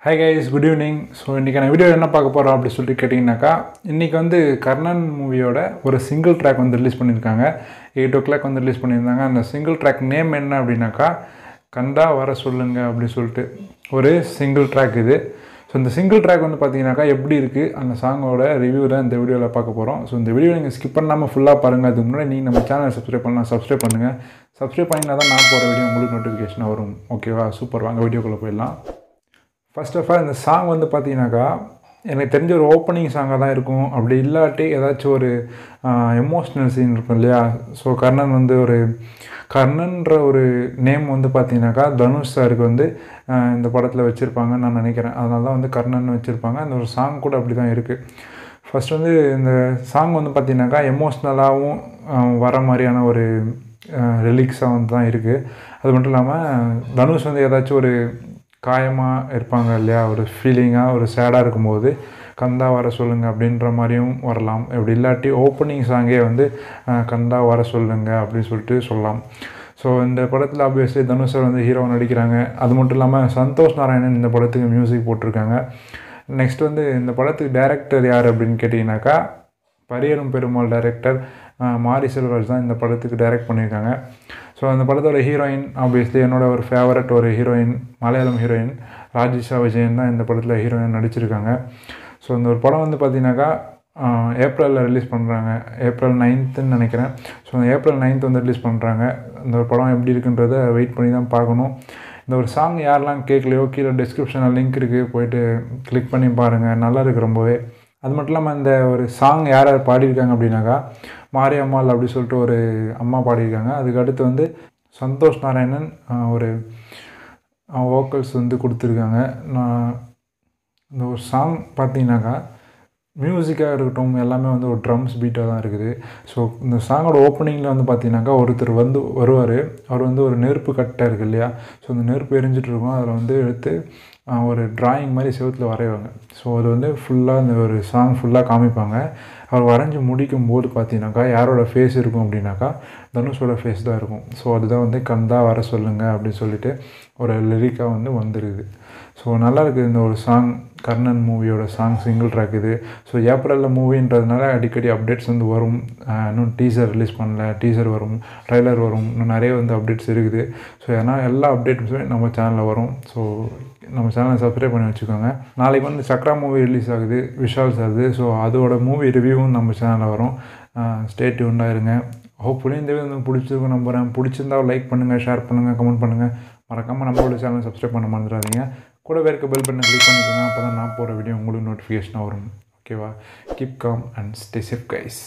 high guys good evening so இன்றைக்கான video என்ன பார்க்க போகிறோம் அப்படி சொல்லிட்டு கேட்டிங்கனாக்கா இன்றைக்கி வந்து கர்ணன் மூவியோட ஒரு சிங்கிள் ட்ராக் வந்து ரிலீஸ் பண்ணியிருக்காங்க எயிட் ஓ கிளாக் வந்து ரிலீஸ் பண்ணியிருந்தாங்க அந்த சிங்கிள் ட்ராக் நேம் என்ன அப்படின்னாக்கா கண்டா வர சொல்லுங்க அப்படி சொல்லிட்டு ஒரு சிங்கிள் ட்ராக் இது ஸோ இந்த சிங்கிள் ட்ராக் வந்து பார்த்தீங்கன்னாக்கா எப்படி இருக்குது அந்த சாங்கோட ரிவ்யூ தான் இந்த வீடியோவில் பார்க்க போகிறோம் ஸோ இந்த வீடியோ நீங்கள் ஸ்கிப் பண்ணாமல் ஃபுல்லாக பாருங்கள் அதுக்கு முன்னாடி நீங்கள் நம்ம சேனலை சப்ஸ்கிரைப் பண்ணலாம் சப்ஸ்கிரைப் பண்ணுங்கள் சப்ஸ்கிரைப் பண்ணினா தான் நான் போகிற வீடியோ உங்களுக்கு நோட்டிஃபிகேஷன் வரும் ஓகேவா சூப்பர் வாங்க வீடியோக்குள்ளே போயிடலாம் ஃபர்ஸ்ட் ஆஃப் ஆல் இந்த சாங் வந்து பார்த்தீங்கன்னாக்கா எனக்கு தெரிஞ்ச ஒரு ஓப்பனிங் சாங்காக தான் இருக்கும் அப்படி இல்லாட்டி ஏதாச்சும் ஒரு எமோஷ்னல் சீன் இருக்கும் இல்லையா ஸோ கர்ணன் வந்து ஒரு கர்ணன்ற ஒரு நேம் வந்து பார்த்தீங்கன்னாக்கா தனுஷ் சாருக்கு வந்து ஆஹ் இந்த படத்தில் வச்சுருப்பாங்கன்னு நான் நினைக்கிறேன் அதனால தான் வந்து கர்ணன் வச்சுருப்பாங்க அந்த ஒரு சாங் கூட அப்படி தான் இருக்குது ஃபர்ஸ்ட் வந்து இந்த சாங் வந்து பார்த்தீங்கன்னாக்கா எமோஷ்னலாகவும் வர மாதிரியான ஒரு ரிலிக்ஸாக வந்து தான் இருக்குது அது மட்டும் இல்லாமல் தனுஷ் வந்து ஏதாச்சும் ஒரு காயமாக இருப்பாங்க இல்லையா ஒரு ஃபீலிங்காக ஒரு சேடாக இருக்கும்போது கந்தா வர சொல்லுங்கள் அப்படின்ற மாதிரியும் வரலாம் இப்படி இல்லாட்டி ஓப்பனிங் சாங்கே வந்து அஹ், கந்தா வர சொல்லுங்க அப்படின்னு சொல்லிட்டு சொல்லலாம் ஸோ இந்த படத்தில் ஆப்வியஸ்லி தனுஷ் சார் வந்து ஹீரோ நடிக்கிறாங்க அது மட்டும் இல்லாமல் சந்தோஷ் நாராயணன் இந்த படத்துக்கு மியூசிக் போட்டிருக்காங்க நெக்ஸ்ட் வந்து இந்த படத்துக்கு டைரக்டர் யார் அப்படின்னு கேட்டிங்கனாக்கா பரியரும் பெருமாள் டைரக்டர் மாரி செல்வராஜ் தான் இந்த படத்துக்கு டைரக்ட் பண்ணியிருக்காங்க ஸோ அந்த படத்தோட ஹீரோயின் ஆப்வியஸ்லி என்னோட ஒரு ஃபேவரட் ஒரு ஹீரோயின் மலையாளம் ஹீரோயின் ராஜிஷா விஜயன் தான் இந்த படத்தில் ஹீரோயின் நடிச்சிருக்காங்க ஸோ இந்த ஒரு படம் வந்து பார்த்தீங்கன்னாக்கா ஏப்ரலில் ரிலீஸ் பண்ணுறாங்க ஏப்ரல் நைன்த்துன்னு நினைக்கிறேன் ஸோ அந்த ஏப்ரல் நைன்த் வந்து ரிலீஸ் பண்ணுறாங்க இந்த ஒரு படம் எப்படி இருக்குன்றதை வெயிட் பண்ணி தான் பார்க்கணும் இந்த ஒரு சாங் யாரெல்லாம் கேட்கலையோ கீழே டிஸ்கிரிப்ஷனில் லிங்க் இருக்குது போயிட்டு கிளிக் பண்ணி பாருங்கள் நல்லா இருக்கு ரொம்பவே அது மட்டும் இல்லாமல் இந்த ஒரு சாங் யார் யார் பாடியிருக்காங்க அப்படின்னாக்கா மாரியம்மாள் அப்படி சொல்லிட்டு ஒரு அம்மா பாடியிருக்காங்க அதுக்கு அடுத்து வந்து சந்தோஷ் நாராயணன் ஆஹ், ஒரு வோக்கல்ஸ் வந்து கொடுத்துருக்காங்க நான் இந்த ஒரு சாங் பார்த்தீங்கன்னாக்கா மியூசிக்காக இருக்கட்டும் எல்லாமே வந்து ஒரு ட்ரம்ஸ் பீட்டாக தான் இருக்குது ஸோ இந்த சாங்கோட ஓப்பனிங்கில் வந்து பார்த்தீங்கன்னாக்கா ஒருத்தர் வந்து வருவார் அவர் வந்து ஒரு நெருப்பு கட்டை இருக்கு இல்லையா ஸோ அந்த நெருப்பு எரிஞ்சிட்டு இருக்கும் அதில் வந்து எடுத்து ஆஹ், ஒரு டிராயிங் மாதிரி செவுத்தில் வரைவாங்க ஸோ அது வந்து ஃபுல்லாக இந்த ஒரு சாங் ஃபுல்லாக காமிப்பாங்க அவர் வரைஞ்சி முடிக்கும் போது பார்த்தீங்கன்னாக்கா யாரோட ஃபேஸ் இருக்கும் அப்படின்னாக்கா தனுஷோட ஃபேஸ் தான் இருக்கும் ஸோ அதுதான் வந்து கந்தா வர சொல்லுங்க அப்படின்னு சொல்லிட்டு ஒரு லிரிக்காக வந்து வந்துருக்குது ஸோ நல்லா இருக்குது இந்த ஒரு சாங் கர்ணன் மூவியோட சாங் சிங்கிள் ட்ராக் இது ஸோ ஏப்ரலில் மூவின்றதுனால அடிக்கடி அப்டேட்ஸ் வந்து வரும் ஆஹ் இன்னும் டீசர் ரிலீஸ் பண்ணல டீசர் வரும் ட்ரைலர் வரும் இன்னும் நிறைய வந்து அப்டேட்ஸ் இருக்குது ஸோ ஏன்னா எல்லா அப்டேட்ஸுமே நம்ம சேனலில் வரும் ஸோ நம்ம சேனலை சப்ஸ்கிரைப் பண்ணி வச்சுக்கோங்க நாளைக்கு வந்து சக்ரா மூவி ரிலீஸ் ஆகுது விஷால் சார்து ஸோ அதோட மூவி ரிவ்யூவும் நம்ம சேனலில் வரும் ஸ்டே டியூண்டாக இருங்க ஹோப்ஃபுல்லி இந்த வீடியோ வந்து பிடிச்சிருக்கும் நம்புகிறேன் பிடிச்சிருந்தா லைக் பண்ணுங்கள் ஷேர் பண்ணுங்கள் கமெண்ட் பண்ணுங்கள் மறக்காமல் நம்மளோட சேனலை சப்ஸ்கிரைப் பண்ண மறந்துடாதீங்க கூடவே இருக்க பெல் பட்டனை கிளிக் பண்ணிக்கோங்க அப்போ தான் நான் போகிற வீடியோ உங்களுக்கு நோட்டிஃபிகேஷனாக வரும் ஓகேவா keep calm and stay safe guys